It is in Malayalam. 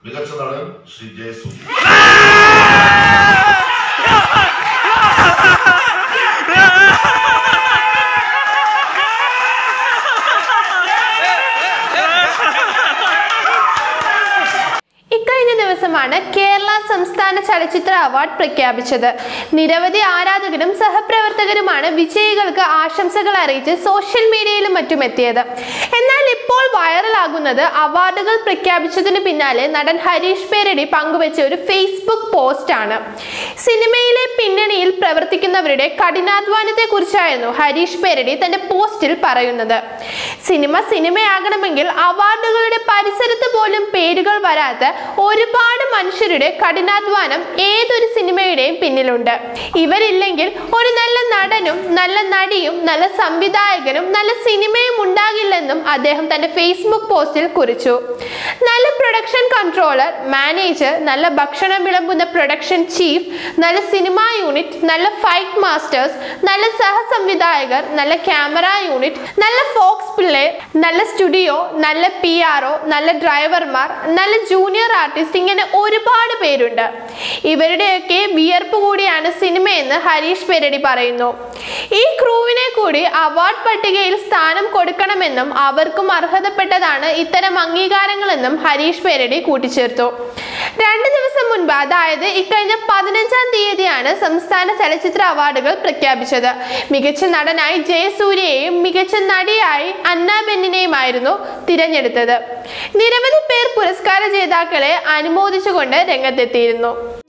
മികച്ച നടൻ ശ്രീ ജയസൂര്യ ഇക്കഴിഞ്ഞ ദിവസമാണ് കേരള സംസ്ഥാന ചലച്ചിത്ര അവാർഡ് പ്രഖ്യാപിച്ചത് നിരവധി ആരാധകരും സഹപ്രവർത്തകരുമാണ് വിജയികൾക്ക് ആശംസകൾ അറിയിച്ച് സോഷ്യൽ മീഡിയയിലും മറ്റും എത്തിയത് എന്നാൽ ഇപ്പോൾ വൈറലാകുന്നത് അവാർഡുകൾ പ്രഖ്യാപിച്ചതിന് പിന്നാലെ നടൻ ഹരീഷ് പേരടി പങ്കുവച്ച ഒരു ഫേസ്ബുക്ക് പോസ്റ്റാണ് സിനിമയിലെ പിന്നണിയിൽ പ്രവർത്തിക്കുന്നവരുടെ കഠിനാധ്വാനത്തെ കുറിച്ചായിരുന്നു ഹരീഷ് പേരടി തന്റെ പോസ്റ്റിൽ പറയുന്നത് സിനിമ സിനിമയാകണമെങ്കിൽ അവാർഡുകളുടെ പരിസരത്ത് പോലും പേരുകൾ വരാത്ത ഒരുപാട് മനുഷ്യരുടെ കഠിനാധ്വാനം ഏതൊരു സിനിമയുടെയും പിന്നിലുണ്ട് ഇവരില്ലെങ്കിൽ ഒരു നല്ല നടനും നല്ല നടിയും നല്ല സംവിധായകനും നല്ല സിനിമയും ഉണ്ടാകില്ലെന്നും അദ്ദേഹം തന്റെ ഫേസ്ബുക്ക് പോസ്റ്റിൽ കുറിച്ചു നല്ല പ്രൊഡക്ഷൻ കൺട്രോളർ മാനേജർ നല്ല ഭക്ഷണം വിളമ്പുന്ന പ്രൊഡക്ഷൻ ചീഫ് നല്ല സിനിമാ യൂണിറ്റ് നല്ല ഫൈറ്റ് മാസ്റ്റേഴ്സ് നല്ല സഹസംവിധായകർ നല്ല ക്യാമറ യൂണിറ്റ് നല്ല ഫോക്സ് പിള്ളേർ നല്ല സ്റ്റുഡിയോ നല്ല പി ആർഒ നല്ല ഡ്രൈവർമാർ നല്ല ജൂനിയർ ആർട്ടിസ്റ്റ് ഇങ്ങനെ ഒരുപാട് പേരുണ്ട് ഇവരുടെയൊക്കെ വിയർപ്പ് കൂടിയാണ് സിനിമയെന്ന് ഹരീഷ് പെരടി പറയുന്നു ഈ ക്രൂവിനെ കൂടി അവാർഡ് പട്ടികയിൽ സ്ഥാനം കൊടുക്കണമെന്നും അവർക്കും അർഹതപ്പെട്ടതാണ് ഇത്തരം അംഗീകാരങ്ങളെന്നും ഹരീഷ് പേരടി കൂട്ടിച്ചേർത്തു രണ്ട് ദിവസം മുൻപ് അതായത് ഇക്കഴിഞ്ഞ പതിനഞ്ചാം തീയതിയാണ് സംസ്ഥാന ചലച്ചിത്ര അവാർഡുകൾ പ്രഖ്യാപിച്ചത് മികച്ച നടനായി ജയസൂര്യയെയും മികച്ച നടിയായി അന്ന ബെന്നിനെയുമായിരുന്നു തിരഞ്ഞെടുത്തത് നിരവധി പേർ പുരസ്കാര ജേതാക്കളെ അനുമോദിച്ചുകൊണ്ട് രംഗത്തെത്തിയിരുന്നു